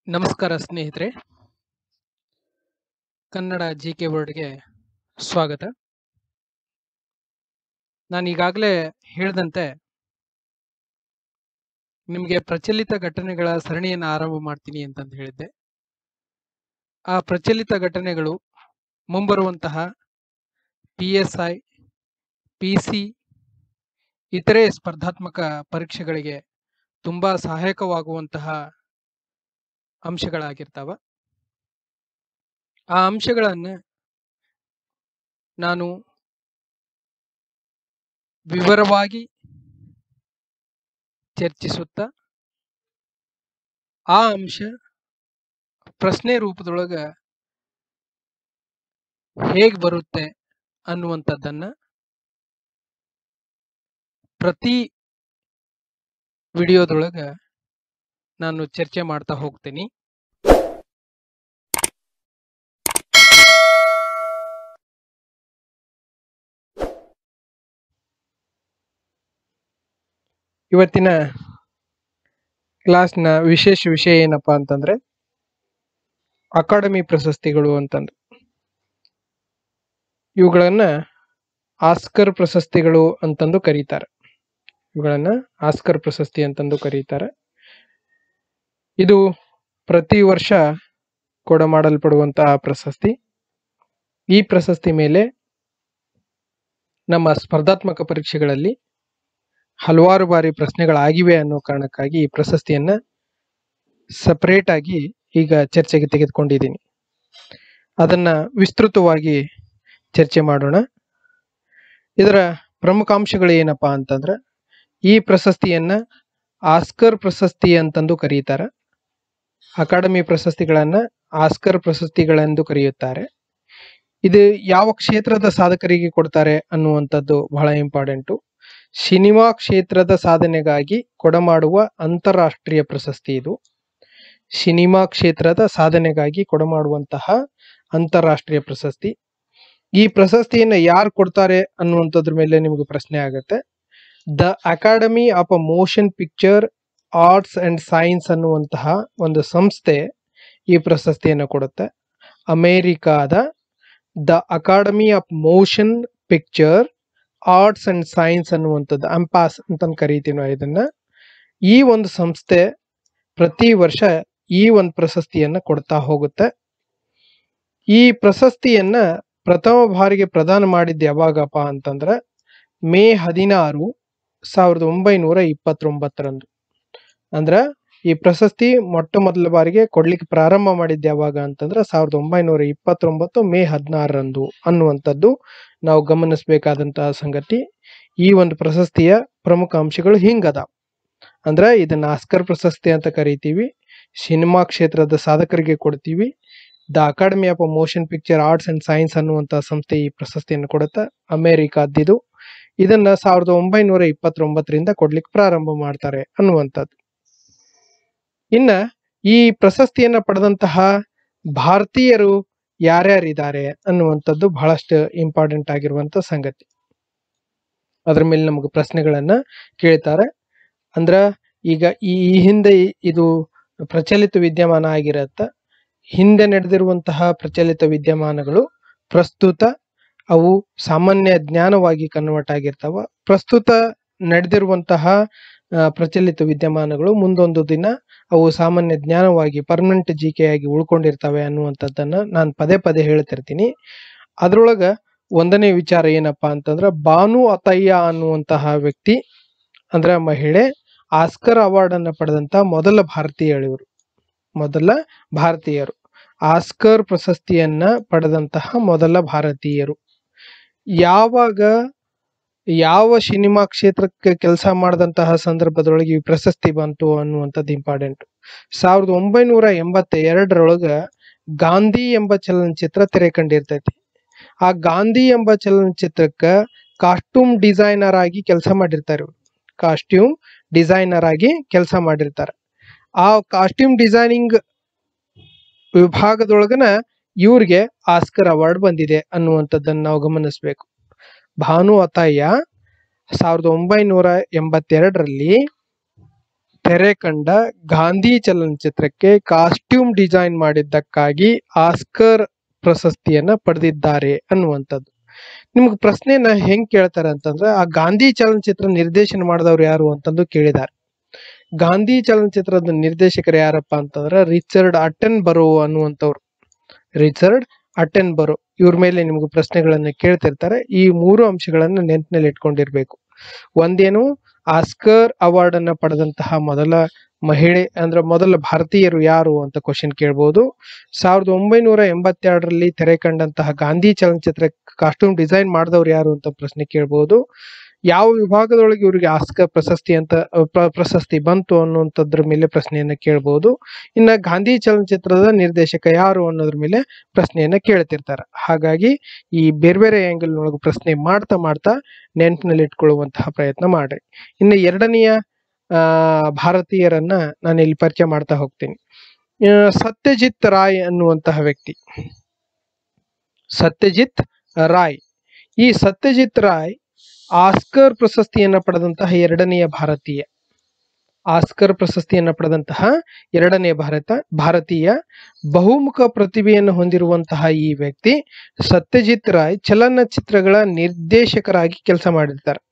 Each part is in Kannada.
ನಮಸ್ಕಾರ ಸ್ನೇಹಿತರೆ ಕನ್ನಡ ಜಿ ಕೆ ವರ್ಡ್ಗೆ ಸ್ವಾಗತ ನಾನು ಈಗಾಗಲೇ ಹೇಳಿದಂತೆ ನಿಮಗೆ ಪ್ರಚಲಿತ ಘಟನೆಗಳ ಸರಣಿಯನ್ನು ಆರಂಭ ಮಾಡ್ತೀನಿ ಅಂತಂದು ಹೇಳಿದ್ದೆ ಆ ಪ್ರಚಲಿತ ಘಟನೆಗಳು ಮುಂಬರುವಂತಹ P S I P C ಇತರೆ ಸ್ಪರ್ಧಾತ್ಮಕ ಪರೀಕ್ಷೆಗಳಿಗೆ ತುಂಬ ಸಹಾಯಕವಾಗುವಂತಹ ಅಂಶಗಳಾಗಿರ್ತಾವ ಆ ಅಂಶಗಳನ್ನು ನಾನು ವಿವರವಾಗಿ ಚರ್ಚಿಸುತ್ತಾ ಆ ಅಂಶ ಪ್ರಶ್ನೆ ರೂಪದೊಳಗ ಹೇಗೆ ಬರುತ್ತೆ ಅನ್ನುವಂಥದ್ದನ್ನ ಪ್ರತಿ ವಿಡಿಯೋದೊಳಗ ನಾನು ಚರ್ಚೆ ಮಾಡ್ತಾ ಹೋಗ್ತೀನಿ ಇವತ್ತಿನ ಕ್ಲಾಸ್ನ ವಿಶೇಷ ವಿಷಯ ಏನಪ್ಪಾ ಅಂತಂದ್ರೆ ಅಕಾಡೆಮಿ ಪ್ರಶಸ್ತಿಗಳು ಅಂತಂದು ಇವುಗಳನ್ನ ಆಸ್ಕರ್ ಪ್ರಶಸ್ತಿಗಳು ಅಂತಂದು ಕರೀತಾರೆ ಇವುಗಳನ್ನ ಆಸ್ಕರ್ ಪ್ರಶಸ್ತಿ ಅಂತಂದು ಕರೀತಾರೆ ಇದು ಪ್ರತಿ ವರ್ಷ ಕೊಡ ಮಾಡಲ್ಪಡುವಂತಹ ಪ್ರಶಸ್ತಿ ಈ ಪ್ರಶಸ್ತಿ ಮೇಲೆ ನಮ್ಮ ಸ್ಪರ್ಧಾತ್ಮಕ ಪರೀಕ್ಷೆಗಳಲ್ಲಿ ಹಲವಾರು ಬಾರಿ ಪ್ರಶ್ನೆಗಳಾಗಿವೆ ಅನ್ನೋ ಕಾರಣಕ್ಕಾಗಿ ಈ ಪ್ರಶಸ್ತಿಯನ್ನ ಸಪರೇಟ್ ಆಗಿ ಈಗ ಚರ್ಚೆಗೆ ತೆಗೆದುಕೊಂಡಿದ್ದೀನಿ ಅದನ್ನ ವಿಸ್ತೃತವಾಗಿ ಚರ್ಚೆ ಮಾಡೋಣ ಇದರ ಪ್ರಮುಖ ಅಂಶಗಳು ಏನಪ್ಪಾ ಅಂತಂದ್ರೆ ಈ ಪ್ರಶಸ್ತಿಯನ್ನ ಆಸ್ಕರ್ ಪ್ರಶಸ್ತಿ ಅಂತಂದು ಕರೆಯುತ್ತಾರೆ ಅಕಾಡೆಮಿ ಪ್ರಶಸ್ತಿಗಳನ್ನ ಆಸ್ಕರ್ ಪ್ರಶಸ್ತಿಗಳೆಂದು ಕರೆಯುತ್ತಾರೆ ಇದು ಯಾವ ಕ್ಷೇತ್ರದ ಸಾಧಕರಿಗೆ ಕೊಡ್ತಾರೆ ಅನ್ನುವಂಥದ್ದು ಬಹಳ ಇಂಪಾರ್ಟೆಂಟು ಸಿನಿಮಾ ಕ್ಷೇತ್ರದ ಸಾಧನೆಗಾಗಿ ಕೊಡಮಾಡುವ ಅಂತಾರಾಷ್ಟ್ರೀಯ ಪ್ರಶಸ್ತಿ ಇದು ಸಿನಿಮಾ ಕ್ಷೇತ್ರದ ಸಾಧನೆಗಾಗಿ ಕೊಡಮಾಡುವಂತಹ ಅಂತಾರಾಷ್ಟ್ರೀಯ ಪ್ರಶಸ್ತಿ ಈ ಪ್ರಶಸ್ತಿಯನ್ನ ಯಾರು ಕೊಡ್ತಾರೆ ಅನ್ನುವಂಥದ್ರ ಮೇಲೆ ನಿಮಗೆ ಪ್ರಶ್ನೆ ಆಗುತ್ತೆ the academy of a motion picture arts and science ಅನ್ನುವಂತಹ ಒಂದು ಸಂಸ್ಥೆ ಈ ಪ್ರಶಸ್ತಿಯನ್ನು ಕೊಡುತ್ತೆ ಅಮೇರಿಕಾದ the academy of motion picture arts and science ಅನ್ನುವಂಥದ್ದು ಅಂಪಾಸ್ ಅಂತ ಕರಿತೀವಿ ನಾವು ಇದನ್ನ ಈ ಒಂದು ಸಂಸ್ಥೆ ಪ್ರತಿ ವರ್ಷ ಈ ಒಂದು ಪ್ರಶಸ್ತಿಯನ್ನ ಕೊಡ್ತಾ ಹೋಗುತ್ತೆ ಈ ಪ್ರಶಸ್ತಿಯನ್ನ ಪ್ರಥಮ ಬಾರಿಗೆ ಪ್ರದಾನ ಮಾಡಿದ್ದು ಯಾವಾಗಪ್ಪ ಅಂತಂದ್ರೆ ಮೇ ಹದಿನಾರು ಸಾವಿರದ ಒಂಬೈನೂರ ಇಪ್ಪತ್ತೊಂಬತ್ತರಂದು ಅಂದ್ರ ಈ ಪ್ರಶಸ್ತಿ ಮೊಟ್ಟ ಮೊದಲ ಬಾರಿಗೆ ಕೊಡ್ಲಿಕ್ಕೆ ಪ್ರಾರಂಭ ಮಾಡಿದ್ದು ಯಾವಾಗ ಅಂತಂದ್ರೆ ಸಾವಿರದ ಒಂಬೈನೂರ ಇಪ್ಪತ್ತೊಂಬತ್ತು ಮೇ ಹದಿನಾರರಂದು ಅನ್ನುವಂಥದ್ದು ನಾವು ಗಮನಿಸಬೇಕಾದಂತಹ ಸಂಗತಿ ಈ ಒಂದು ಪ್ರಶಸ್ತಿಯ ಪ್ರಮುಖ ಅಂಶಗಳು ಹಿಂಗದ ಅಂದ್ರೆ ಇದನ್ನ ಆಸ್ಕರ್ ಪ್ರಶಸ್ತಿ ಅಂತ ಕರಿತೀವಿ ಸಿನಿಮಾ ಕ್ಷೇತ್ರದ ಸಾಧಕರಿಗೆ ಕೊಡ್ತೀವಿ the academy of motion picture arts and science ಅನ್ನುವಂತಹ ಸಂಸ್ಥೆ ಈ ಪ್ರಶಸ್ತಿಯನ್ನು ಕೊಡುತ್ತೆ ಅಮೆರಿಕಾದ್ದಿದು ಇದನ್ನ ಸಾವಿರದ ಒಂಬೈನೂರ ಇಪ್ಪತ್ತೊಂಬತ್ತರಿಂದ ಕೊಡ್ಲಿಕ್ಕೆ ಪ್ರಾರಂಭ ಮಾಡ್ತಾರೆ ಅನ್ನುವಂಥದ್ದು ಇನ್ನ ಈ ಪ್ರಶಸ್ತಿಯನ್ನ ಪಡೆದಂತಹ ಭಾರತೀಯರು ಯಾರ್ಯಾರಿದ್ದಾರೆ ಅನ್ನುವಂಥದ್ದು ಬಹಳಷ್ಟು ಇಂಪಾರ್ಟೆಂಟ್ ಆಗಿರುವಂತ ಸಂಗತಿ ಅದ್ರ ಮೇಲೆ ನಮಗೆ ಪ್ರಶ್ನೆಗಳನ್ನ ಕೇಳ್ತಾರೆ ಅಂದ್ರ ಈಗ ಈ ಈ ಹಿಂದೆ ಇದು ಪ್ರಚಲಿತ ವಿದ್ಯಮಾನ ಆಗಿರತ್ತ ಹಿಂದೆ ನಡೆದಿರುವಂತಹ ಪ್ರಚಲಿತ ವಿದ್ಯಮಾನಗಳು ಪ್ರಸ್ತುತ ಅವು ಸಾಮಾನ್ಯ ಜ್ಞಾನವಾಗಿ ಕನ್ವರ್ಟ್ ಆಗಿರ್ತಾವ ಪ್ರಸ್ತುತ ನಡೆದಿರುವಂತಹ ಆ, ಪ್ರಚಲಿತ ವಿದ್ಯಮಾನಗಳು ಮುಂದೊಂದು ದಿನ ಅವು ಸಾಮಾನ್ಯ ಜ್ಞಾನವಾಗಿ ಪರ್ಮನೆಂಟ್ ಜಿಕೆ ಆಗಿ ಉಳ್ಕೊಂಡಿರ್ತವೆ ಅನ್ನುವಂಥದ್ದನ್ನ ನಾನು ಪದೇ ಪದೇ ಹೇಳ್ತಿರ್ತೀನಿ ಅದ್ರೊಳಗ ಒಂದನೇ ವಿಚಾರ ಏನಪ್ಪಾ ಅಂತಂದ್ರ ಬಾನು ಅತಯ್ಯ ಅನ್ನುವಂತಹ ವ್ಯಕ್ತಿ ಅಂದ್ರ ಮಹಿಳೆ ಆಸ್ಕರ್ ಅವಾರ್ಡ್ ಅನ್ನ ಪಡೆದಂತ ಮೊದಲ ಭಾರತೀಯಳು ಇವರು ಮೊದಲ ಭಾರತೀಯರು ಆಸ್ಕರ್ ಪ್ರಶಸ್ತಿಯನ್ನ ಪಡೆದಂತಹ ಮೊದಲ ಭಾರತೀಯರು ಯಾವಾಗ ಯಾವ ಸಿನಿಮಾ ಕ್ಷೇತ್ರಕ್ಕೆ ಕೆಲಸ ಮಾಡಿದಂತಹ ಸಂದರ್ಭದೊಳಗೆ ಈ ಪ್ರಶಸ್ತಿ ಬಂತು ಅನ್ನುವಂಥದ್ದು ಇಂಪಾರ್ಟೆಂಟ್ ಸಾವಿರದ ಒಂಬೈನೂರ ಎಂಬತ್ತ ಎರಡರೊಳಗ ಗಾಂಧಿ ಎಂಬ ಚಲನಚಿತ್ರ ತೆರೆ ಕಂಡಿರ್ತೈತಿ ಆ ಗಾಂಧಿ ಎಂಬ ಚಲನಚಿತ್ರಕ್ಕ ಕಾಸ್ಟ್ಯೂಮ್ ಡಿಸೈನರ್ ಆಗಿ ಕೆಲಸ ಮಾಡಿರ್ತಾರೆ ಕಾಸ್ಟ್ಯೂಮ್ ಡಿಸೈನರ್ ಆಗಿ ಕೆಲಸ ಮಾಡಿರ್ತಾರೆ ಆ ಕಾಸ್ಟ್ಯೂಮ್ ಡಿಸೈನಿಂಗ್ ವಿಭಾಗದೊಳಗನ ಇವ್ರಿಗೆ ಆಸ್ಕರ್ ಅವಾರ್ಡ್ ಬಂದಿದೆ ಅನ್ನುವಂಥದ್ದನ್ನ ನಾವು ಗಮನಿಸಬೇಕು ಭಾನು ಅತಯ್ಯ ಸಾವಿರದ ಒಂಬೈನೂರ ಎಂಬತ್ತೆರಡರಲ್ಲಿ ತೆರೆ ಕಂಡ ಗಾಂಧಿ ಚಲನಚಿತ್ರಕ್ಕೆ ಕಾಸ್ಟ್ಯೂಮ್ ಡಿಸೈನ್ ಮಾಡಿದ್ದಕ್ಕಾಗಿ ಆಸ್ಕರ್ ಪ್ರಶಸ್ತಿಯನ್ನ ಪಡೆದಿದ್ದಾರೆ ಅನ್ನುವಂಥದ್ದು ನಿಮ್ಗೆ ಪ್ರಶ್ನೆನ ಹೆಂಗ್ ಕೇಳ್ತಾರೆ ಅಂತಂದ್ರೆ ಆ ಗಾಂಧಿ ಚಲನಚಿತ್ರ ನಿರ್ದೇಶನ ಮಾಡಿದವ್ರು ಯಾರು ಅಂತಂದು ಕೇಳಿದ್ದಾರೆ ಗಾಂಧಿ ಚಲನಚಿತ್ರದ ನಿರ್ದೇಶಕರು ಯಾರಪ್ಪ ಅಂತಂದ್ರೆ ರಿಚರ್ಡ್ ಅಟೆನ್ ಬರೋ ಅನ್ನುವಂಥವ್ರು ರಿಚರ್ಡ್ ಅಟೆನ್ ಬರೋ ಇವ್ರ ಮೇಲೆ ನಿಮ್ಗೆ ಪ್ರಶ್ನೆಗಳನ್ನ ಕೇಳ್ತಿರ್ತಾರೆ ಈ ಮೂರು ಅಂಶಗಳನ್ನ ನೆನಪಿನಲ್ಲಿ ಇಟ್ಕೊಂಡಿರ್ಬೇಕು ಒಂದೇನು ಆಸ್ಕರ್ ಅವಾರ್ಡ್ ಅನ್ನ ಪಡೆದಂತಹ ಮೊದಲ ಮಹಿಳೆ ಅಂದ್ರೆ ಮೊದಲ ಭಾರತೀಯರು ಯಾರು ಅಂತ ಕ್ವಶನ್ ಕೇಳ್ಬೋದು ಸಾವಿರದ ಒಂಬೈನೂರ ಎಂಬತ್ತೆರಡರಲ್ಲಿ ತೆರೆ ಕಂಡಂತಹ ಗಾಂಧಿ ಚಲನಚಿತ್ರ ಕಾಸ್ಟ್ಯೂಮ್ ಡಿಸೈನ್ ಮಾಡಿದವ್ರು ಯಾರು ಅಂತ ಪ್ರಶ್ನೆ ಕೇಳ್ಬೋದು ಯಾವ ವಿಭಾಗದೊಳಗೆ ಇವರಿಗೆ ಆಸ್ಕರ್ ಪ್ರಶಸ್ತಿ ಅಂತ ಅಹ್, ಪ್ರ- ಪ್ರಶಸ್ತಿ ಬಂತು ಅನ್ನುವಂಥದ್ರ ಮೇಲೆ ಪ್ರಶ್ನೆಯನ್ನ ಕೇಳ್ಬೋದು ಇನ್ನ ಗಾಂಧಿ ಚಲನಚಿತ್ರದ ನಿರ್ದೇಶಕ ಯಾರು ಅನ್ನೋದ್ರ ಮೇಲೆ ಪ್ರಶ್ನೆಯನ್ನ ಕೇಳ್ತಿರ್ತಾರೆ ಹಾಗಾಗಿ ಈ ಬೇರೆ ಬೇರೆ ಆಂಗಲ್ ಒಳಗೆ ಪ್ರಶ್ನೆ ಮಾಡ್ತಾ ಮಾಡ್ತಾ ನೆನಪಿನಲ್ಲಿ ಇಟ್ಕೊಳ್ಳುವಂತಹ ಪ್ರಯತ್ನ ಮಾಡ್ರಿ ಇನ್ನು ಎರಡನೆಯ ಆ ಭಾರತೀಯರನ್ನ ನಾನು ಇಲ್ಲಿ ಪರಿಚಯ ಮಾಡ್ತಾ ಹೋಗ್ತೀನಿ ಆ, ಸತ್ಯಜಿತ್ ರಾಯ್ ಅನ್ನುವಂತಹ ವ್ಯಕ್ತಿ ಸತ್ಯಜಿತ್ ರಾಯ್ ಈ ಸತ್ಯಜಿತ್ ರಾಯ್ ಆಸ್ಕರ್ ಪ್ರಶಸ್ತಿಯನ್ನ ಪಡೆದಂತಹ ಎರಡನೆಯ ಭಾರತೀಯ ಆಸ್ಕರ್ ಪ್ರಶಸ್ತಿಯನ್ನ ಪಡೆದಂತಹ ಎರಡನೇ ಭಾರತ ಭಾರತೀಯ ಬಹುಮುಖ ಪ್ರತಿಭೆಯನ್ನು ಹೊಂದಿರುವಂತಹ ಈ ವ್ಯಕ್ತಿ ಸತ್ಯಜಿತ್ ರಾಯ್ ಚಲನಚಿತ್ರಗಳ ನಿರ್ದೇಶಕರಾಗಿ ಕೆಲಸ ಮಾಡಿರ್ತಾರೆ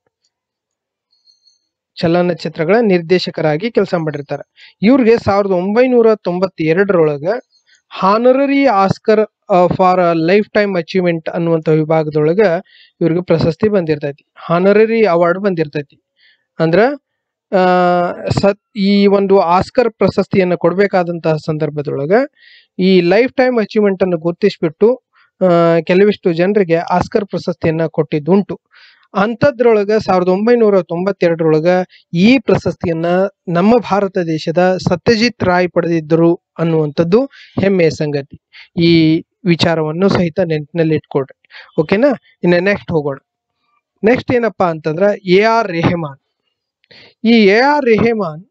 ಚಲನಚಿತ್ರಗಳ ನಿರ್ದೇಶಕರಾಗಿ ಕೆಲಸ ಮಾಡಿರ್ತಾರೆ ಇವ್ರಿಗೆ ಸಾವಿರದ ಒಂಬೈನೂರ ತೊಂಬತ್ತೆರಡರೊಳಗ honorary Oscar for lifetime achievement ಅನ್ನುವಂಥ ವಿಭಾಗದೊಳಗ ಇವ್ರಿಗೆ ಪ್ರಶಸ್ತಿ ಬಂದಿರ್ತೈತಿ ಹಾನರರಿ ಅವಾರ್ಡ್ ಬಂದಿರ್ತೈತಿ ಅಂದ್ರ ಆ ಸತ್ ಈ ಒಂದು ಆಸ್ಕರ್ ಪ್ರಶಸ್ತಿಯನ್ನ ಕೊಡ್ಬೇಕಾದಂತಹ ಸಂದರ್ಭದೊಳಗ ಈ ಲೈಫ್ ಟೈಮ್ ಅಚೀವ್ಮೆಂಟ್ ಅನ್ನು ಗುರುತಿಸ್ಬಿಟ್ಟು ಆ, ಕೆಲವಿಷ್ಟು ಜನರಿಗೆ ಆಸ್ಕರ್ ಪ್ರಶಸ್ತಿಯನ್ನ ಕೊಟ್ಟಿದ್ದುಂಟು ಅಂಥದ್ರೊಳಗ ಸಾವಿರದ ಒಂಬೈನೂರ ತೊಂಬತ್ತೆರಡರೊಳಗ ಈ ಪ್ರಶಸ್ತಿಯನ್ನ ನಮ್ಮ ಭಾರತ ದೇಶದ ಸತ್ಯಜಿತ್ ರಾಯ್ ಪಡೆದಿದ್ದರು ಅನ್ನುವಂಥದ್ದು ಹೆಮ್ಮೆಯ ಸಂಗತಿ ಈ ವಿಚಾರವನ್ನು ಸಹಿತ ನೆನಪಿನಲ್ಲಿ ಇಟ್ಕೊಡ್ರಿ ಓಕೆನಾ ಇನ್ನು ನೆಕ್ಸ್ಟ್ ಹೋಗೋಣ ನೆಕ್ಸ್ಟ್ ಏನಪ್ಪಾ ಅಂತಂದ್ರ ಎ ಆರ್ ರೆಹಮಾನ್ ಈ ಎ ಆರ್ ರೆಹಮಾನ್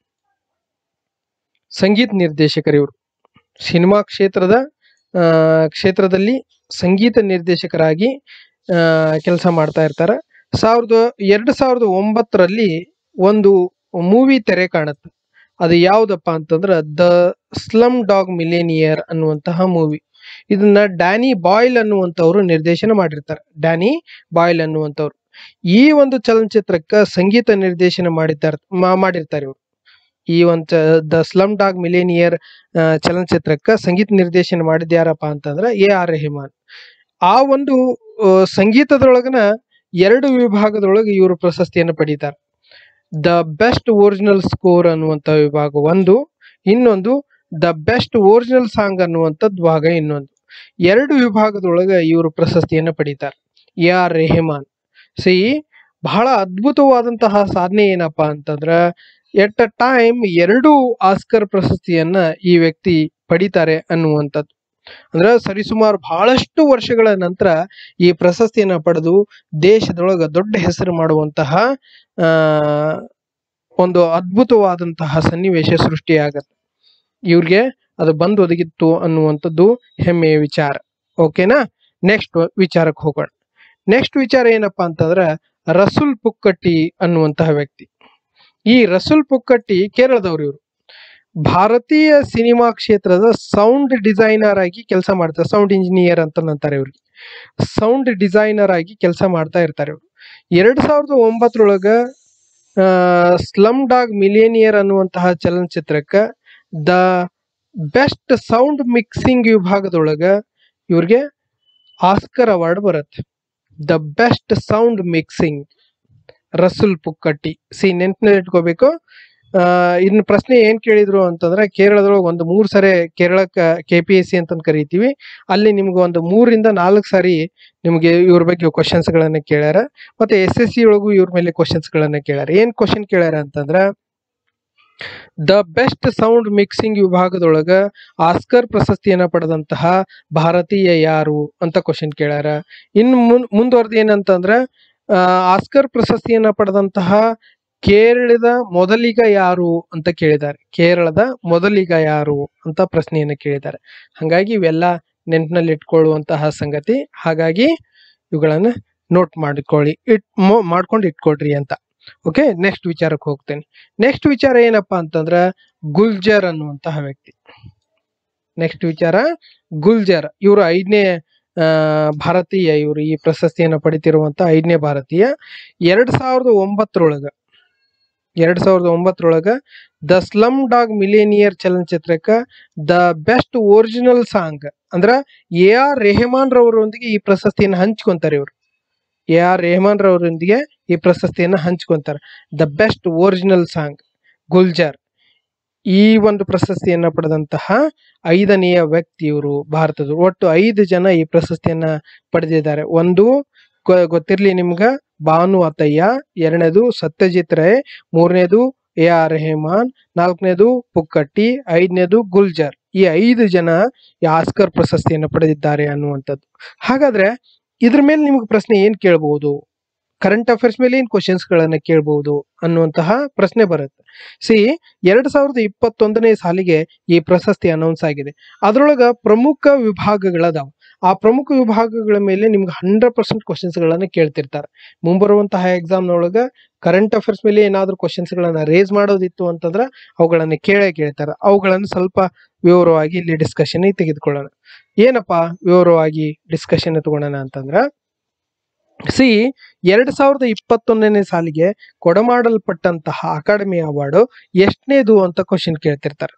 ಸಂಗೀತ ನಿರ್ದೇಶಕರು ಇವರು ಸಿನಿಮಾ ಕ್ಷೇತ್ರದ ಆ, ಕ್ಷೇತ್ರದಲ್ಲಿ ಸಂಗೀತ ನಿರ್ದೇಶಕರಾಗಿ ಕೆಲಸ ಮಾಡ್ತಾ ಇರ್ತಾರೆ ಸಾವಿರದ ಎರಡು ಸಾವಿರದ ಒಂಬತ್ತರಲ್ಲಿ ಒಂದು ಮೂವಿ ತೆರೆ ಕಾಣುತ್ತೆ ಅದು ಯಾವ್ದಪ್ಪ ಅಂತಂದ್ರ ದ ಸ್ಲಮ್ ಡಾಗ್ ಮಿಲೇನಿಯರ್ ಅನ್ನುವಂತಹ ಮೂವಿ ಇದನ್ನ ಡ್ಯಾನಿ ಬಾಯ್ಲ್ ಅನ್ನುವಂಥವ್ರು ನಿರ್ದೇಶನ ಮಾಡಿರ್ತಾರೆ ಡ್ಯಾನಿ ಬಾಯ್ಲ್ ಅನ್ನುವಂಥವ್ರು ಈ ಒಂದು ಚಲನಚಿತ್ರಕ್ಕೆ ಸಂಗೀತ ನಿರ್ದೇಶನ ಮಾಡಿದ್ದಾರೆ ಮಾ- ಮಾಡಿರ್ತಾರೆ ಇವರು ಈ ಒಂದು ದ ಸ್ಲಮ್ ಡಾಗ್ ಮಿಲೇನಿಯರ್ ಚಲನಚಿತ್ರಕ್ಕೆ ಸಂಗೀತ ನಿರ್ದೇಶನ ಮಾಡಿದ ಯಾರಪ್ಪ ಅಂತಂದ್ರೆ ಎ ಆರ್ ರೆಹಮಾನ್ ಆ ಒಂದು ಆ, ಸಂಗೀತದೊಳಗನ ಎರಡು ವಿಭಾಗದೊಳಗೆ ಇವರು ಪ್ರಶಸ್ತಿಯನ್ನು ಪಡೀತಾರೆ ದ ಬೆಸ್ಟ್ ಒರಿಜಿನಲ್ ಸ್ಕೋರ್ ಅನ್ನುವಂಥ ವಿಭಾಗ ಒಂದು ಇನ್ನೊಂದು ದ ಬೆಸ್ಟ್ ಒರಿಜಿನಲ್ ಸಾಂಗ್ ಅನ್ನುವಂಥದ್ದು ಭಾಗ ಇನ್ನೊಂದು ಎರಡು ವಿಭಾಗದೊಳಗೆ ಇವರು ಪ್ರಶಸ್ತಿಯನ್ನು ಪಡೀತಾರೆ ಎ ಆರ್ ರೆಹಮಾನ್ ಸಿ ಬಹಳ ಅದ್ಭುತವಾದಂತಹ ಸಾಧನೆ ಏನಪ್ಪಾ ಅಂತಂದ್ರ ಎಟ್ ಅ ಟೈಮ್ ಎರಡು ಆಸ್ಕರ್ ಪ್ರಶಸ್ತಿಯನ್ನ ಈ ವ್ಯಕ್ತಿ ಪಡಿತಾರೆ ಅನ್ನುವಂಥದ್ದು ಅಂದ್ರೆ ಸರಿಸುಮಾರು ಬಹಳಷ್ಟು ವರ್ಷಗಳ ನಂತರ ಈ ಪ್ರಶಸ್ತಿಯನ್ನ ಪಡೆದು ದೇಶದೊಳಗ ದೊಡ್ಡ ಹೆಸರು ಮಾಡುವಂತಹ ಆ ಒಂದು ಅದ್ಭುತವಾದಂತಹ ಸನ್ನಿವೇಶ ಸೃಷ್ಟಿಯಾಗತ್ತೆ ಇವ್ರಿಗೆ ಅದು ಬಂದು ಒದಗಿತ್ತು ಅನ್ನುವಂಥದ್ದು ಹೆಮ್ಮೆಯ ವಿಚಾರ ಓಕೆನಾ ನೆಕ್ಸ್ಟ್ ವಿಚಾರಕ್ಕೆ ಹೋಗೋಣ ನೆಕ್ಸ್ಟ್ ವಿಚಾರ ಏನಪ್ಪಾ ಅಂತಂದ್ರೆ ರಸುಲ್ ಪುಕ್ಕಟ್ಟಿ ಅನ್ನುವಂತಹ ವ್ಯಕ್ತಿ ಈ ರಸುಲ್ ಪುಕ್ಕಟ್ಟಿ ಕೇರಳದವ್ರು ಇವರು ಭಾರತೀಯ ಸಿನಿಮಾ ಕ್ಷೇತ್ರದ ಸೌಂಡ್ ಡಿಸೈನರ್ ಆಗಿ ಕೆಲಸ ಮಾಡ್ತಾರೆ ಸೌಂಡ್ ಇಂಜಿನಿಯರ್ ಅಂತ ಅಂತಾರೆ ಇವ್ರಿಗೆ ಸೌಂಡ್ ಡಿಸೈನರ್ ಆಗಿ ಕೆಲಸ ಮಾಡ್ತಾ ಇರ್ತಾರೆ ಇವರು ಎರಡ್ ಸಾವಿರದ ಒಂಬತ್ತರೊಳಗ ಸ್ಲಮ್ ಡಾಗ್ ಮಿಲೇನಿಯರ್ ಅನ್ನುವಂತಹ ಚಲನಚಿತ್ರಕ್ಕೆ ದ ಬೆಸ್ಟ್ ಸೌಂಡ್ ಮಿಕ್ಸಿಂಗ್ ವಿಭಾಗದೊಳಗ ಇವ್ರಿಗೆ ಆಸ್ಕರ್ ಅವಾರ್ಡ್ ಬರುತ್ತೆ the best sound mixing Resul Pookutty ಸಿ ನೆನ್ಪಿನಲ್ಲಿ ಇಟ್ಕೋಬೇಕು ಆ ಇನ್ನು ಪ್ರಶ್ನೆ ಏನ್ ಕೇಳಿದ್ರು ಅಂತಂದ್ರೆ ಕೇರಳದೊಳಗೆ ಒಂದು ಮೂರ್ ಸರಿ ಕೇರಳಕ್ಕೆ ಕೆ ಪಿ ಎಸ್ ಸಿ ಅಂತ ಕರಿತೀವಿ ಅಲ್ಲಿ ನಿಮ್ಗೆ ಒಂದು ಮೂರಿಂದ ನಾಲ್ಕು ಸಾರಿ ನಿಮ್ಗೆ ಇವ್ರ ಬಗ್ಗೆ ಕ್ವಶನ್ಸ್ ಗಳನ್ನ ಕೇಳ್ಯಾರ ಮತ್ತೆ ಎಸ್ ಎಸ್ ಸಿ ಒಳಗೂ ಇವ್ರ ಮೇಲೆ ಕ್ವಶನ್ಸ್ ಗಳನ್ನ ಕೇಳ್ಯಾರ ಏನ್ ಕ್ವಶನ್ ಕೇಳ್ಯಾರ ಅಂತಂದ್ರ ದ ಬೆಸ್ಟ್ ಸೌಂಡ್ ಮಿಕ್ಸಿಂಗ್ ವಿಭಾಗದೊಳಗ ಆಸ್ಕರ್ ಪ್ರಶಸ್ತಿಯನ್ನ ಪಡೆದಂತಹ ಭಾರತೀಯ ಯಾರು ಅಂತ ಕ್ವಶನ್ ಕೇಳ್ಯಾರ ಇನ್ನು ಮುನ್ ಮುಂದುವರೆದು ಏನಂತಂದ್ರ ಆ, ಆಸ್ಕರ್ ಪ್ರಶಸ್ತಿಯನ್ನ ಪಡೆದಂತಹ ಕೇರಳದ ಮೊದಲಿಗ ಯಾರು ಅಂತ ಕೇಳಿದ್ದಾರೆ ಕೇರಳದ ಮೊದಲಿಗ ಯಾರು ಅಂತ ಪ್ರಶ್ನೆಯನ್ನ ಕೇಳಿದ್ದಾರೆ ಹಾಗಾಗಿ ಇವೆಲ್ಲ ನೆನಪಿನಲ್ಲಿ ಇಟ್ಕೊಳ್ಳುವಂತಹ ಸಂಗತಿ ಹಾಗಾಗಿ ಇವುಗಳನ್ನ ನೋಟ್ ಮಾಡಿಕೊಳ್ಳಿ ಇಟ್ ಮೊ- ಮಾಡ್ಕೊಂಡು ಇಟ್ಕೊಳ್ರಿ ಅಂತ ಓಕೆ ನೆಕ್ಸ್ಟ್ ವಿಚಾರಕ್ಕೆ ಹೋಗ್ತೇನೆ ನೆಕ್ಸ್ಟ್ ವಿಚಾರ ಏನಪ್ಪಾ ಅಂತಂದ್ರ ಗುಲ್ಜರ್ ಅನ್ನುವಂತಹ ವ್ಯಕ್ತಿ ನೆಕ್ಸ್ಟ್ ವಿಚಾರ ಗುಲ್ಜರ್ ಇವರು ಐದನೇ ಆ, ಭಾರತೀಯ ಇವರು ಈ ಪ್ರಶಸ್ತಿಯನ್ನು ಪಡಿತಿರುವಂತ ಐದನೇ ಭಾರತೀಯ ಎರಡ್ ಸಾವಿರದ ಒಂಬತ್ತರೊಳಗ ಎರಡ್ ಸಾವಿರದ ಒಂಬತ್ತರೊಳಗ ದ ಸ್ಲಮ್ ಡಾಗ್ ಮಿಲೇನಿಯರ್ ಚಲನಚಿತ್ರಕ್ಕ ದ ಬೆಸ್ಟ್ ಒರಿಜಿನಲ್ ಸಾಂಗ್ ಅಂದ್ರ ಎ ಆರ್ ರೆಹಮಾನ್ ರವರೊಂದಿಗೆ ಈ ಪ್ರಶಸ್ತಿಯನ್ನು ಹಂಚ್ಕೊಂತಾರೆ ಇವರು ಎ ಆರ್ ರೆಹಮಾನ್ ರವರೊಂದಿಗೆ ಈ ಪ್ರಶಸ್ತಿಯನ್ನು ಹಂಚ್ಕೊಂತಾರೆ the best original song Gulzar ಈ ಒಂದು ಪ್ರಶಸ್ತಿಯನ್ನ ಪಡೆದಂತಹ ಐದನೆಯ ವ್ಯಕ್ತಿ ಇವರು ಭಾರತದ ಒಟ್ಟು ಐದು ಜನ ಈ ಪ್ರಶಸ್ತಿಯನ್ನ ಪಡೆದಿದ್ದಾರೆ ಒಂದು ಗೊ- ಗೊತ್ತಿರ್ಲಿ ನಿಮ್ಗ ಭಾನು ಅತಯ್ಯ ಎರಡನೇದು ಸತ್ಯಜಿತ್ ರೇ ಮೂರನೇದು ಎ ಆರ್ ರೆಹಮಾನ್ ನಾಲ್ಕನೇದು ಪುಕ್ಕಟ್ಟಿ ಐದನೇದು ಗುಲ್ಜರ್ ಈ ಐದು ಜನ ಈ ಆಸ್ಕರ್ ಪ್ರಶಸ್ತಿಯನ್ನು ಪಡೆದಿದ್ದಾರೆ ಅನ್ನುವಂಥದ್ದು ಹಾಗಾದ್ರೆ ಇದ್ರ ಮೇಲೆ ನಿಮ್ಗೆ ಪ್ರಶ್ನೆ ಏನ್ ಕೇಳಬಹುದು ಕರೆಂಟ್ ಅಫೇರ್ಸ್ ಮೇಲೆ ಏನ್ ಕ್ವಶನ್ಸ್ ಗಳನ್ನ ಕೇಳಬಹುದು ಅನ್ನುವಂತಹ ಪ್ರಶ್ನೆ ಬರುತ್ತೆ ಸಿ ಎರಡ್ ಸಾವಿರದ ಇಪ್ಪತ್ತೊಂದನೇ ಸಾಲಿಗೆ ಈ ಪ್ರಶಸ್ತಿ ಅನೌನ್ಸ್ ಆಗಿದೆ ಅದರೊಳಗ ಪ್ರಮುಖ ವಿಭಾಗಗಳದಾವ ಆ ಪ್ರಮುಖ ವಿಭಾಗಗಳ ಮೇಲೆ ನಿಮ್ಗೆ ಹಂಡ್ರೆಡ್ ಪರ್ಸೆಂಟ್ ಕ್ವಶನ್ಸ್ ಗಳನ್ನ ಕೇಳ್ತಿರ್ತಾರೆ ಮುಂಬರುವಂತಹ ಎಕ್ಸಾಮ್ ನೊಳಗ ಕರೆಂಟ್ ಅಫೇರ್ಸ್ ಮೇಲೆ ಏನಾದ್ರೂ ಕ್ವಶನ್ಸ್ ಗಳನ್ನ ರೇಸ್ ಮಾಡೋದಿತ್ತು ಅಂತಂದ್ರ ಅವುಗಳನ್ನ ಕೇಳೇ ಕೇಳ್ತಾರೆ ಅವುಗಳನ್ನು ಸ್ವಲ್ಪ ವಿವರವಾಗಿ ಇಲ್ಲಿ ಡಿಸ್ಕಷನ್ ತೆಗೆದುಕೊಳ್ಳೋಣ ಏನಪ್ಪಾ ವಿವರವಾಗಿ ಡಿಸ್ಕಷನ್ ತಗೊಳ್ಳೋಣ ಅಂತಂದ್ರ ಸಿ ಎರಡ್ ಸಾವಿರದ ಇಪ್ಪತ್ತೊಂದನೇ ಸಾಲಿಗೆ ಕೊಡಮಾಡಲ್ಪಟ್ಟಂತಹ ಅಕಾಡೆಮಿ ಅವಾರ್ಡ್ ಎಷ್ಟನೇದು ಅಂತ ಕ್ವಶನ್ ಕೇಳ್ತಿರ್ತಾರೆ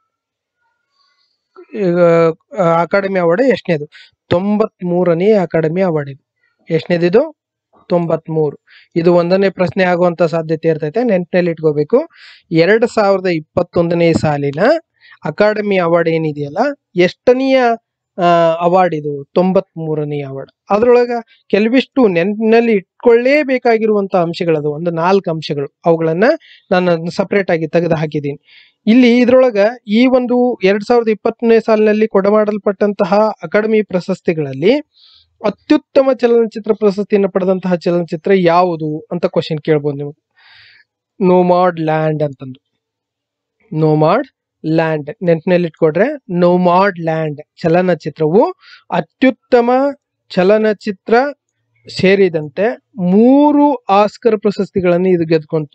ಈಗ ಅಕಾಡೆಮಿ ಅವಾರ್ಡ್ ಎಷ್ಟನೇದು ತೊಂಬತ್ ಮೂರನೇ ಅಕಾಡೆಮಿ ಅವಾರ್ಡ್ ಇದು ಎಷ್ಟನೇದಿದು ತೊಂಬತ್ ಮೂರು ಇದು ಒಂದನೇ ಪ್ರಶ್ನೆ ಆಗುವಂತ ಸಾಧ್ಯತೆ ಇರ್ತೈತೆ ನೆನ್ಪಿನಲ್ಲಿ ಇಟ್ಕೋಬೇಕು ಎರಡ್ ಸಾವಿರದ ಇಪ್ಪತ್ತೊಂದನೇ ಸಾಲಿನ ಅಕಾಡೆಮಿ ಅವಾರ್ಡ್ ಏನಿದೆಯಲ್ಲ ಎಷ್ಟನೆಯ ಅವಾರ್ಡ್ ಇದು ತೊಂಬತ್ ಮೂರನೇ ಅವಾರ್ಡ್ ಅದ್ರೊಳಗ ಕೆಲವಿಷ್ಟು ನೆನಪಿನಲ್ಲಿ ಇಟ್ಕೊಳ್ಳೇಬೇಕಾಗಿರುವಂತ ಅಂಶಗಳದು ಒಂದು ನಾಲ್ಕು ಅಂಶಗಳು ಅವುಗಳನ್ನ ನಾನು ಸಪರೇಟ್ ಆಗಿ ತೆಗೆದು ಹಾಕಿದ್ದೀನಿ ಇಲ್ಲಿ ಇದ್ರೊಳಗ ಈ ಒಂದು ಎರಡ್ ಸಾವಿರದ ಇಪ್ಪತ್ತನೇ ಸಾಲಿನಲ್ಲಿ ಕೊಡಮಾಡಲ್ಪಟ್ಟಂತಹ ಅಕಾಡೆಮಿ ಪ್ರಶಸ್ತಿಗಳಲ್ಲಿ ಅತ್ಯುತ್ತಮ ಚಲನಚಿತ್ರ ಪ್ರಶಸ್ತಿಯನ್ನು ಪಡೆದಂತಹ ಚಲನಚಿತ್ರ ಯಾವುದು ಅಂತ ಕ್ವಶನ್ ಕೇಳ್ಬೋದು ನೀವು ನೋಮಾಡ್ ಲ್ಯಾಂಡ್ ಅಂತಂದು ನೋಮಾಡ್ ಲ್ಯಾಂಡ್ ನೆನಪಿನಲ್ಲಿ ಇಟ್ಕೊಡ್ರೆ ನೋಮಾಡ್ ಲ್ಯಾಂಡ್ ಚಲನಚಿತ್ರವು ಅತ್ಯುತ್ತಮ ಚಲನಚಿತ್ರ ಸೇರಿದಂತೆ ಮೂರು ಆಸ್ಕರ್ ಪ್ರಶಸ್ತಿಗಳನ್ನು ಇದು ಗೆದ್ಕೊಂತು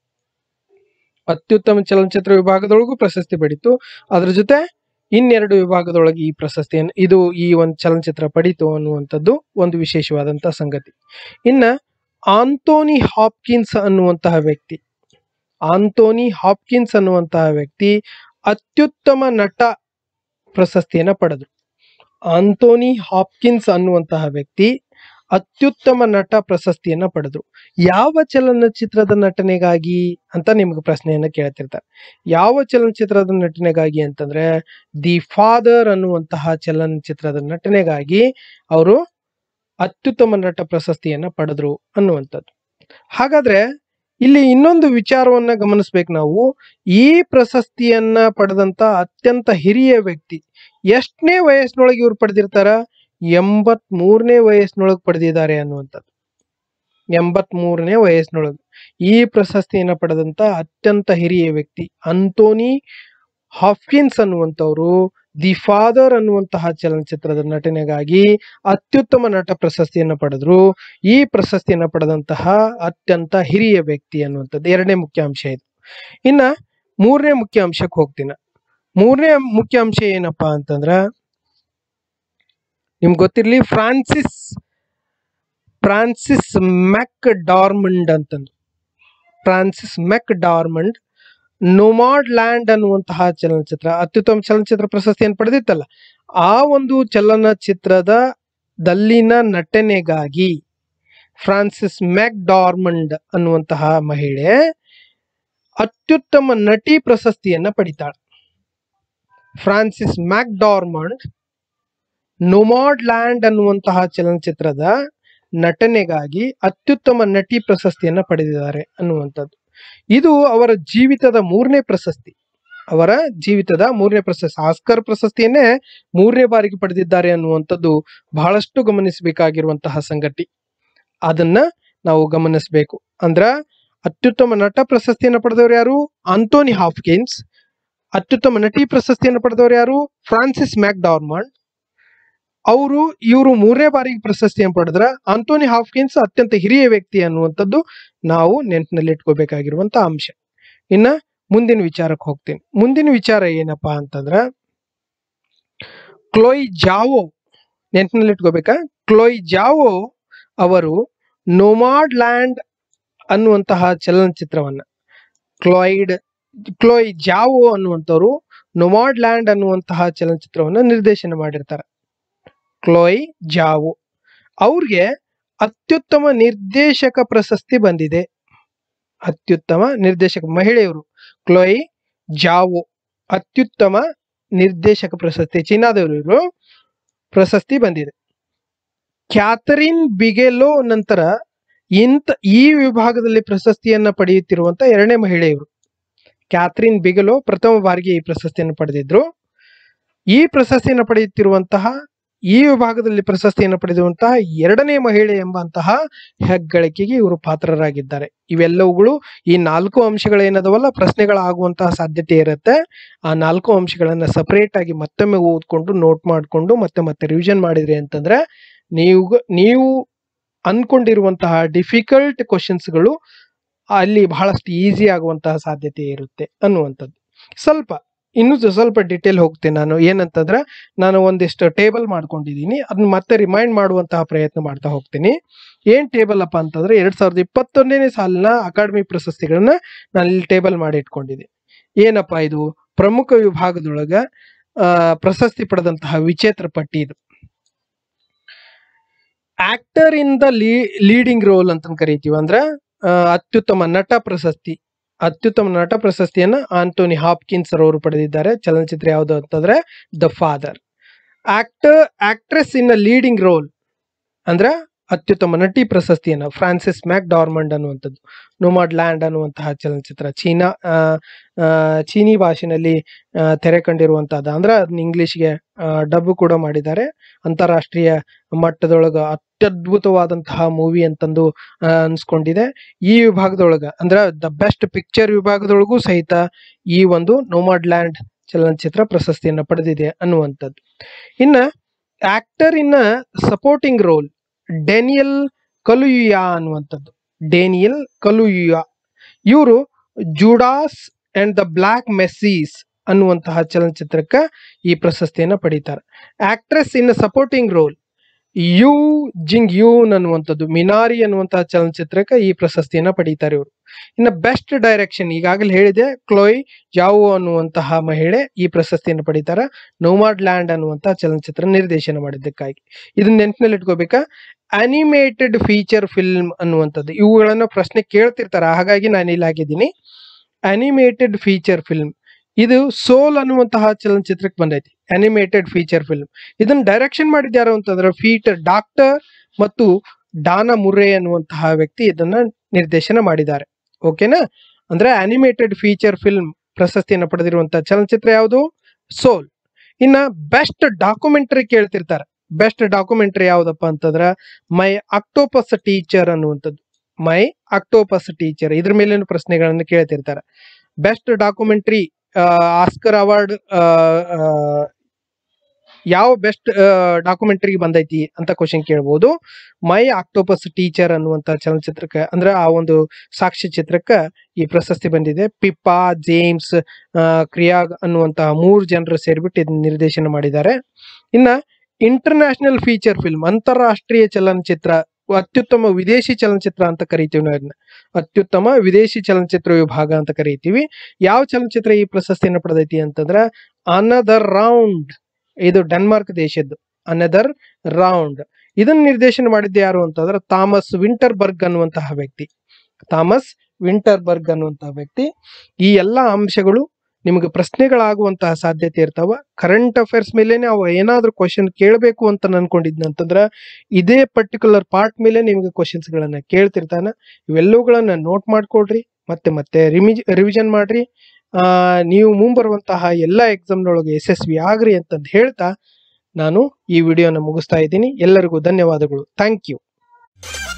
ಅತ್ಯುತ್ತಮ ಚಲನಚಿತ್ರ ವಿಭಾಗದೊಳಗೂ ಪ್ರಶಸ್ತಿ ಪಡೀತು ಅದ್ರ ಜೊತೆ ಇನ್ನೆರಡು ವಿಭಾಗದೊಳಗೆ ಈ ಪ್ರಶಸ್ತಿಯನ್ನು ಇದು ಈ ಒಂದು ಚಲನಚಿತ್ರ ಪಡೀತು ಅನ್ನುವಂಥದ್ದು ಒಂದು ವಿಶೇಷವಾದಂತಹ ಸಂಗತಿ ಇನ್ನ ಆಂಟೋನಿ ಹಾಪ್ಕಿನ್ಸ್ ಅನ್ನುವಂತಹ ವ್ಯಕ್ತಿ ಆಂಟೋನಿ ಹಾಪ್ಕಿನ್ಸ್ ಅನ್ನುವಂತಹ ವ್ಯಕ್ತಿ ಅತ್ಯುತ್ತಮ ನಟ ಪ್ರಶಸ್ತಿಯನ್ನ ಪಡೆದ್ರು ಆಂಟೋನಿ ಹಾಪ್ಕಿನ್ಸ್ ಅನ್ನುವಂತಹ ವ್ಯಕ್ತಿ ಅತ್ಯುತ್ತಮ ನಟ ಪ್ರಶಸ್ತಿಯನ್ನ ಪಡೆದ್ರು ಯಾವ ಚಲನಚಿತ್ರದ ನಟನೆಗಾಗಿ ಅಂತ ನಿಮ್ಗೆ ಪ್ರಶ್ನೆಯನ್ನ ಕೇಳ್ತಿರ್ತಾರೆ ಯಾವ ಚಲನಚಿತ್ರದ ನಟನೆಗಾಗಿ ಅಂತಂದ್ರೆ ದಿ ಫಾದರ್ ಅನ್ನುವಂತಹ ಚಲನಚಿತ್ರದ ನಟನೆಗಾಗಿ ಅವರು ಅತ್ಯುತ್ತಮ ನಟ ಪ್ರಶಸ್ತಿಯನ್ನ ಪಡೆದ್ರು ಅನ್ನುವಂಥದ್ದು ಹಾಗಾದ್ರೆ ಇಲ್ಲಿ ಇನ್ನೊಂದು ವಿಚಾರವನ್ನ ಗಮನಿಸ್ಬೇಕು ನಾವು ಈ ಪ್ರಶಸ್ತಿಯನ್ನ ಪಡೆದಂತ ಅತ್ಯಂತ ಹಿರಿಯ ವ್ಯಕ್ತಿ ಎಷ್ಟನೇ ವಯಸ್ಸಿನೊಳಗೆ ಇವ್ರು ಪಡೆದಿರ್ತಾರ ಎಂಬತ್ ಮೂರನೇ ವಯಸ್ಸಿನೊಳಗೆ ಪಡೆದಿದ್ದಾರೆ ಅನ್ನುವಂಥದ್ದು ಎಂಬತ್ ಮೂರನೇ ವಯಸ್ಸಿನೊಳಗೆ ಈ ಪ್ರಶಸ್ತಿಯನ್ನ ಪಡೆದಂತ ಅತ್ಯಂತ ಹಿರಿಯ ವ್ಯಕ್ತಿ ಅಂತೋನಿ ಹಾಫ್ಕಿನ್ಸ್ ಅನ್ನುವಂಥವ್ರು ದಿ ಫಾದರ್ ಅನ್ನುವಂತಹ ಚಲನಚಿತ್ರದ ನಟನೆಗಾಗಿ ಅತ್ಯುತ್ತಮ ನಟ ಪ್ರಶಸ್ತಿಯನ್ನು ಪಡೆದ್ರು ಈ ಪ್ರಶಸ್ತಿಯನ್ನು ಪಡೆದಂತಹ ಅತ್ಯಂತ ಹಿರಿಯ ವ್ಯಕ್ತಿ ಅನ್ನುವಂಥದ್ದು ಎರಡನೇ ಮುಖ್ಯ ಅಂಶ ಇದು ಇನ್ನ ಮೂರನೇ ಮುಖ್ಯ ಅಂಶಕ್ಕೆ ಹೋಗ್ತೀನಿ ಮೂರನೇ ಮುಖ್ಯ ಅಂಶ ಏನಪ್ಪಾ ಅಂತಂದ್ರ ನಿಮ್ಗೆ ಗೊತ್ತಿರ್ಲಿ ಫ್ರಾನ್ಸಿಸ್ ಫ್ರಾನ್ಸಿಸ್ ಮ್ಯಾಕ್ ಡಾರ್ಮಂಡ್ ಅಂತಂದು ಫ್ರಾನ್ಸಿಸ್ ಮೆಕ್ ಡಾರ್ಮಂಡ್ ನೋಮಾಡ್ ಲ್ಯಾಂಡ್ ಅನ್ನುವಂತಹ ಚಲನಚಿತ್ರ ಅತ್ಯುತ್ತಮ ಚಲನಚಿತ್ರ ಪ್ರಶಸ್ತಿಯನ್ನು ಪಡೆದಿತ್ತಲ್ಲ ಆ ಒಂದು ಚಲನಚಿತ್ರದ ದಲ್ಲಿನ ನಟನೆಗಾಗಿ ಫ್ರಾನ್ಸಿಸ್ ಮ್ಯಾಕ್ ಡಾರ್ಮಂಡ್ ಅನ್ನುವಂತಹ ಮಹಿಳೆ ಅತ್ಯುತ್ತಮ ನಟಿ ಪ್ರಶಸ್ತಿಯನ್ನ ಪಡಿತಾಳೆ ಫ್ರಾನ್ಸಿಸ್ ಮ್ಯಾಕ್ ಡಾರ್ಮಂಡ್ ನೊಮಾಡ್ ಲ್ಯಾಂಡ್ ಅನ್ನುವಂತಹ ಚಲನಚಿತ್ರದ ನಟನೆಗಾಗಿ ಅತ್ಯುತ್ತಮ ನಟಿ ಪ್ರಶಸ್ತಿಯನ್ನ ಪಡೆದಿದ್ದಾರೆ ಅನ್ನುವಂಥದ್ದು ಇದು ಅವರ ಜೀವಿತದ ಮೂರನೇ ಪ್ರಶಸ್ತಿ ಅವರ ಜೀವಿತದ ಮೂರನೇ ಪ್ರಶಸ್ತಿ ಆಸ್ಕರ್ ಪ್ರಶಸ್ತಿಯನ್ನೇ ಮೂರನೇ ಬಾರಿಗೆ ಪಡೆದಿದ್ದಾರೆ ಅನ್ನುವಂಥದ್ದು ಬಹಳಷ್ಟು ಗಮನಿಸಬೇಕಾಗಿರುವಂತಹ ಸಂಗತಿ ಅದನ್ನ ನಾವು ಗಮನಿಸಬೇಕು ಅಂದ್ರ ಅತ್ಯುತ್ತಮ ನಟ ಪ್ರಶಸ್ತಿಯನ್ನು ಪಡೆದವರು ಯಾರು ಆಂಟೋನಿ ಹಾಫ್ಕಿನ್ಸ್ ಅತ್ಯುತ್ತಮ ನಟಿ ಪ್ರಶಸ್ತಿಯನ್ನು ಪಡೆದವರು ಯಾರು ಫ್ರಾನ್ಸಿಸ್ ಮ್ಯಾಕ್ ಡಾರ್ಮಂಡ್ ಅವರು ಇವರು ಮೂರನೇ ಬಾರಿಗೆ ಪ್ರಶಸ್ತಿಯನ್ನು ಪಡೆದ್ರ ಆಂಟೋನಿ ಹಾಫ್ಕಿನ್ಸ್ ಅತ್ಯಂತ ಹಿರಿಯ ವ್ಯಕ್ತಿ ಅನ್ನುವಂಥದ್ದು ನಾವು ನೆನಪಿನಲ್ಲಿ ಇಟ್ಕೋಬೇಕಾಗಿರುವಂತ ಅಂಶ ಇನ್ನ ಮುಂದಿನ ವಿಚಾರಕ್ಕೆ ಹೋಗ್ತೀನಿ ಮುಂದಿನ ವಿಚಾರ ಏನಪ್ಪಾ ಅಂತಂದ್ರ ಕ್ಲೋಯ್ ಜಾವೋ ನೆನಪಿನಲ್ಲಿ ಇಟ್ಕೋಬೇಕಾ ಕ್ಲೋಯ್ ಜಾವೋ ಅವರು ನೋಮಾಡ್ ಲ್ಯಾಂಡ್ ಅನ್ನುವಂತಹ ಚಲನಚಿತ್ರವನ್ನ ಕ್ಲೋಯ್ಡ್ ಕ್ಲೋಯ್ ಜಾವೋ ಅನ್ನುವಂಥವ್ರು ನೊಮಾಡ್ ಲ್ಯಾಂಡ್ ಅನ್ನುವಂತಹ ಚಲನಚಿತ್ರವನ್ನ ನಿರ್ದೇಶನ ಮಾಡಿರ್ತಾರೆ ಕ್ಲೋಯ್ ಜಾವೋ ಅವ್ರಿಗೆ ಅತ್ಯುತ್ತಮ ನಿರ್ದೇಶಕ ಪ್ರಶಸ್ತಿ ಬಂದಿದೆ ಅತ್ಯುತ್ತಮ ನಿರ್ದೇಶಕ ಮಹಿಳೆಯವರು ಕ್ಲೋಯ್ ಜಾವೋ ಅತ್ಯುತ್ತಮ ನಿರ್ದೇಶಕ ಪ್ರಶಸ್ತಿ ಚೀನಾದವರು ಇವರು ಪ್ರಶಸ್ತಿ ಬಂದಿದೆ ಕ್ಯಾಥರಿನ್ ಬಿಗೆಲೋ ನಂತರ ಇಂತ ಈ ವಿಭಾಗದಲ್ಲಿ ಪ್ರಶಸ್ತಿಯನ್ನ ಪಡೆಯುತ್ತಿರುವಂತ ಎರಡನೇ ಮಹಿಳೆಯವರು ಕ್ಯಾಥರಿನ್ ಬಿಗೆಲೋ ಪ್ರಥಮ ಬಾರಿಗೆ ಈ ಪ್ರಶಸ್ತಿಯನ್ನು ಪಡೆದಿದ್ರು ಈ ಪ್ರಶಸ್ತಿಯನ್ನು ಪಡೆಯುತ್ತಿರುವಂತಹ ಈ ವಿಭಾಗದಲ್ಲಿ ಪ್ರಶಸ್ತಿಯನ್ನು ಪಡೆದಿರುವಂತಹ ಎರಡನೇ ಮಹಿಳೆ ಎಂಬಂತಹ ಹೆಗ್ಗಳಿಕೆಗೆ ಇವರು ಪಾತ್ರರಾಗಿದ್ದಾರೆ ಇವೆಲ್ಲವುಗಳು ಈ ನಾಲ್ಕು ಅಂಶಗಳೇನದವಲ್ಲ ಪ್ರಶ್ನೆಗಳಾಗುವಂತಹ ಸಾಧ್ಯತೆ ಇರುತ್ತೆ ಆ ನಾಲ್ಕು ಅಂಶಗಳನ್ನ ಸಪರೇಟ್ ಆಗಿ ಮತ್ತೊಮ್ಮೆ ಓದ್ಕೊಂಡು ನೋಟ್ ಮಾಡಿಕೊಂಡು ಮತ್ತೆ ಮತ್ತೆ ರಿವಿಷನ್ ಮಾಡಿದ್ರಿ ಅಂತಂದ್ರೆ ನೀವು ನೀವು ಅನ್ಕೊಂಡಿರುವಂತಹ ಡಿಫಿಕಲ್ಟ್ ಕ್ವಶನ್ಸ್ಗಳು ಅಲ್ಲಿ ಬಹಳಷ್ಟು ಈಸಿ ಆಗುವಂತಹ ಸಾಧ್ಯತೆ ಇರುತ್ತೆ ಅನ್ನುವಂಥದ್ದು ಸ್ವಲ್ಪ ಇನ್ನೂ ಸ್ವಲ್ಪ ಡಿಟೇಲ್ ಹೋಗ್ತೇನೆ ನಾನು ಏನಂತಂದ್ರೆ ನಾನು ಒಂದಿಷ್ಟು ಟೇಬಲ್ ಮಾಡ್ಕೊಂಡಿದ್ದೀನಿ ಅದನ್ನ ಮತ್ತೆ ರಿಮೈಂಡ್ ಮಾಡುವಂತಹ ಪ್ರಯತ್ನ ಮಾಡ್ತಾ ಹೋಗ್ತೀನಿ ಏನ್ ಟೇಬಲ್ ಅಪ್ಪ ಅಂತಂದ್ರೆ ಎರಡ್ ಸಾವಿರದ ಇಪ್ಪತ್ತೊಂದನೇ ಸಾಲಿನ ಅಕಾಡೆಮಿ ಪ್ರಶಸ್ತಿಗಳನ್ನ ನಾನು ಇಲ್ಲಿ ಟೇಬಲ್ ಮಾಡಿ ಇಟ್ಕೊಂಡಿದ್ದೀನಿ ಏನಪ್ಪಾ ಇದು ಪ್ರಮುಖ ವಿಭಾಗದೊಳಗ ಆ ಪ್ರಶಸ್ತಿ ಪಡೆದಂತಹ ವಿಚೇತ್ರ ಪಟ್ಟಿ ಇದು actor in the leading role ಅಂತ ಕರಿತೀವಿ ಅಂದ್ರೆ ಆ, ಅತ್ಯುತ್ತಮ ನಟ ಪ್ರಶಸ್ತಿ ಅತ್ಯುತ್ತಮ ನಟ ಪ್ರಶಸ್ತಿಯನ್ನ ಆಂಟೋನಿ ಹಾಪ್ಕಿನ್ಸ್ ಅವರು ಪಡೆದಿದ್ದಾರೆ ಚಲನಚಿತ್ರ ಯಾವುದು ಅಂತಂದ್ರೆ the father actor actress in a leading role ಅಂದ್ರೆ ಅತ್ಯುತ್ತಮ ನಟಿ ಪ್ರಶಸ್ತಿಯನ್ನ ಫ್ರಾನ್ಸಿಸ್ ಮ್ಯಾಕ್ ಡಾರ್ಮಂಡ್ ಅನ್ನುವಂಥದ್ದು ನೋಮಾಡ್ ಲ್ಯಾಂಡ್ ಅನ್ನುವಂತಹ ಚಲನಚಿತ್ರ ಚೀನಾ ಆ, ಆ, ಚೀನಿ ಭಾಷೆನಲ್ಲಿ ಆ, ತೆರೆ ಕಂಡಿರುವಂತಹದ್ದು ಅಂದ್ರೆ ಅದನ್ನ ಇಂಗ್ಲಿಷ್ಗೆ ಡಬ್ ಕೂಡ ಮಾಡಿದ್ದಾರೆ ಅಂತಾರಾಷ್ಟ್ರೀಯ ಮಟ್ಟದೊಳಗ ಅತ್ಯದ್ಭುತವಾದಂತಹ ಮೂವಿ ಅಂತಂದು ಆ, ಅನ್ಸ್ಕೊಂಡಿದೆ ಈ ವಿಭಾಗದೊಳಗ ಅಂದ್ರೆ ದ ಬೆಸ್ಟ್ ಪಿಕ್ಚರ್ ವಿಭಾಗದೊಳಗೂ ಸಹಿತ ಈ ಒಂದು ನೋಮಾಡ್ ಲ್ಯಾಂಡ್ ಚಲನಚಿತ್ರ ಪ್ರಶಸ್ತಿಯನ್ನ ಪಡೆದಿದೆ ಅನ್ನುವಂಥದ್ದು ಇನ್ನ actor in supporting role Daniel Kaluuya ಅನ್ನುವಂಥದ್ದು ಡೇನಿಯಲ್ ಕಲುಯುಯಾ ಇವರು Judas and the black messiahs ಅನ್ನುವಂತಹ ಚಲನಚಿತ್ರಕ್ಕೆ ಈ ಪ್ರಶಸ್ತಿಯನ್ನ ಪಡೀತಾರೆ actress in supporting role Yuh Jung Youn ಅನ್ನುವಂಥದ್ದು ಮಿನಾರಿ ಅನ್ನುವಂತಹ ಚಲನಚಿತ್ರಕ್ಕೆ ಈ ಪ್ರಶಸ್ತಿಯನ್ನ ಪಡೀತಾರೆ ಇವರು ಇನ್ನು ಬೆಸ್ಟ್ ಡೈರೆಕ್ಷನ್ ಈಗಾಗಲೇ ಹೇಳಿದೆ ಕ್ಲೋಯ್ ಜಾವೋ ಅನ್ನುವಂತಹ ಮಹಿಳೆ ಈ ಪ್ರಶಸ್ತಿಯನ್ನು ಪಡೀತಾರೆ ನೋಮಾಡ್ ಲ್ಯಾಂಡ್ ಅನ್ನುವಂತಹ ಚಲನಚಿತ್ರ ನಿರ್ದೇಶನ ಮಾಡಿದ್ದಕ್ಕಾಗಿ ಇದನ್ನ ನೆನಪಿನಲ್ಲಿ ಇಟ್ಕೋಬೇಕಾ ಅನಿಮೇಟೆಡ್ ಫೀಚರ್ ಫಿಲ್ಮ್ ಅನ್ನುವಂಥದ್ದು ಇವುಗಳನ್ನ ಪ್ರಶ್ನೆ ಕೇಳ್ತಿರ್ತಾರ ಹಾಗಾಗಿ ನಾನು ಇಲ್ಲಿ ಹಾಕಿದ್ದೀನಿ ಅನಿಮೇಟೆಡ್ ಫೀಚರ್ ಫಿಲ್ಮ್ ಇದು ಸೋಲ್ ಅನ್ನುವಂತಹ ಚಲನಚಿತ್ರಕ್ಕೆ ಬಂದೈತಿ ಅನಿಮೇಟೆಡ್ ಫೀಚರ್ ಫಿಲ್ಮ್ ಇದನ್ನ ಡೈರೆಕ್ಷನ್ ಮಾಡಿದ ಯಾರು ಅಂತಂದ್ರೆ ಫೀಟರ್ ಡಾಕ್ಟರ್ ಮತ್ತು ಡಾನಾ ಮುರ್ರೆ ಅನ್ನುವಂತಹ ವ್ಯಕ್ತಿ ಇದನ್ನ ನಿರ್ದೇಶನ ಮಾಡಿದ್ದಾರೆ ಓಕೆನಾ ಅಂದ್ರೆ ಅನಿಮೇಟೆಡ್ ಫೀಚರ್ ಫಿಲ್ಮ್ ಪ್ರಶಸ್ತಿಯನ್ನು ಪಡೆದಿರುವಂತಹ ಚಲನಚಿತ್ರ ಯಾವುದು ಸೋಲ್ ಇನ್ನ ಬೆಸ್ಟ್ ಡಾಕ್ಯುಮೆಂಟರಿ ಕೇಳ್ತಿರ್ತಾರೆ ಬೆಸ್ಟ್ ಡಾಕ್ಯುಮೆಂಟರಿ ಯಾವ್ದಪ್ಪ ಅಂತಂದ್ರ ಮೈ ಅಕ್ಟೋಪಸ್ ಟೀಚರ್ ಅನ್ನುವಂಥದ್ದು ಮೈ ಅಕ್ಟೋಪಸ್ ಟೀಚರ್ ಇದ್ರ ಮೇಲಿನ ಪ್ರಶ್ನೆಗಳನ್ನು ಕೇಳ್ತಿರ್ತಾರೆ ಬೆಸ್ಟ್ ಡಾಕ್ಯುಮೆಂಟರಿ ಆಸ್ಕರ್ ಅವಾರ್ಡ್ ಯಾವ ಬೆಸ್ಟ್ ಡಾಕ್ಯುಮೆಂಟರಿಗೆ ಬಂದೈತಿ ಅಂತ ಕ್ವಶನ್ ಕೇಳ್ಬೋದು ಮೈ ಆಕ್ಟೋಪಸ್ ಟೀಚರ್ ಅನ್ನುವಂತ ಚಲನಚಿತ್ರಕ್ಕೆ ಅಂದ್ರೆ ಆ ಒಂದು ಸಾಕ್ಷ್ಯ ಚಿತ್ರಕ್ಕೆ ಈ ಪ್ರಶಸ್ತಿ ಬಂದಿದೆ ಪಿಪ್ಪಾ ಜೇಮ್ಸ್ ಆ, ಕ್ರಿಯಾಗ್ ಅನ್ನುವಂತಹ ಮೂರು ಜನರು ಸೇರ್ಬಿಟ್ಟು ಇದನ್ನ ನಿರ್ದೇಶನ ಮಾಡಿದ್ದಾರೆ ಇನ್ನ ಇಂಟರ್ನ್ಯಾಷನಲ್ ಫೀಚರ್ ಫಿಲ್ಮ್ ಅಂತಾರಾಷ್ಟ್ರೀಯ ಚಲನಚಿತ್ರ ಅತ್ಯುತ್ತಮ ವಿದೇಶಿ ಚಲನಚಿತ್ರ ಅಂತ ಕರಿತೀವಿ ನಾವು ಇದನ್ನ ಅತ್ಯುತ್ತಮ ವಿದೇಶಿ ಚಲನಚಿತ್ರ ವಿಭಾಗ ಅಂತ ಕರಿತೀವಿ ಯಾವ ಚಲನಚಿತ್ರ ಈ ಪ್ರಶಸ್ತಿಯನ್ನು ಪಡೆದೈತಿ ಅಂತಂದ್ರ ಅನದರ್ ರೌಂಡ್ ಇದು ಡೆನ್ಮಾರ್ಕ್ ದೇಶದ್ದು ಅನದರ್ ರೌಂಡ್ ಇದನ್ನ ನಿರ್ದೇಶನ ಮಾಡಿದ್ದು ಯಾರು ಅಂತಂದ್ರೆ ಥಾಮಸ್ ವಿಂಟರ್ಬರ್ಗ್ ಅನ್ನುವಂತಹ ವ್ಯಕ್ತಿ ಥಾಮಸ್ ವಿಂಟರ್ಬರ್ಗ್ ಅನ್ನುವಂತಹ ವ್ಯಕ್ತಿ ಈ ಎಲ್ಲ ಅಂಶಗಳು ನಿಮಗೆ ಪ್ರಶ್ನೆಗಳಾಗುವಂತಹ ಸಾಧ್ಯತೆ ಇರ್ತಾವ ಕರೆಂಟ್ ಅಫೇರ್ಸ್ ಮೇಲೇನೆ ಅವ ಏನಾದ್ರೂ ಕ್ವಶನ್ ಕೇಳಬೇಕು ಅಂತ ಅನ್ಕೊಂಡಿದ್ನ ಅಂತಂದ್ರ ಇದೇ ಪರ್ಟಿಕ್ಯುಲರ್ ಪಾರ್ಟ್ ಮೇಲೆ ನಿಮಗೆ ಕ್ವಶನ್ಸ್ ಗಳನ್ನ ಕೇಳ್ತಿರ್ತಾನ ಇವೆಲ್ಲವುಗಳನ್ನ ನೋಟ್ ಮಾಡ್ಕೊಳ್ರಿ ಮತ್ತೆ ಮತ್ತೆ ರಿಮಿಜ್ ರಿವಿಷನ್ ಮಾಡ್ರಿ ಆ ನೀವು ಮುಂಬರುವಂತಹ ಎಲ್ಲ ಎಕ್ಸಾಮ್ನೊಳಗೆ ಯಶಸ್ವಿ ಆಗ್ರಿ ಅಂತಂದು ಹೇಳ್ತಾ ನಾನು ಈ ವಿಡಿಯೋನ ಮುಗಿಸ್ತಾ ಇದ್ದೀನಿ ಎಲ್ಲರಿಗೂ ಧನ್ಯವಾದಗಳು ಥ್ಯಾಂಕ್ ಯು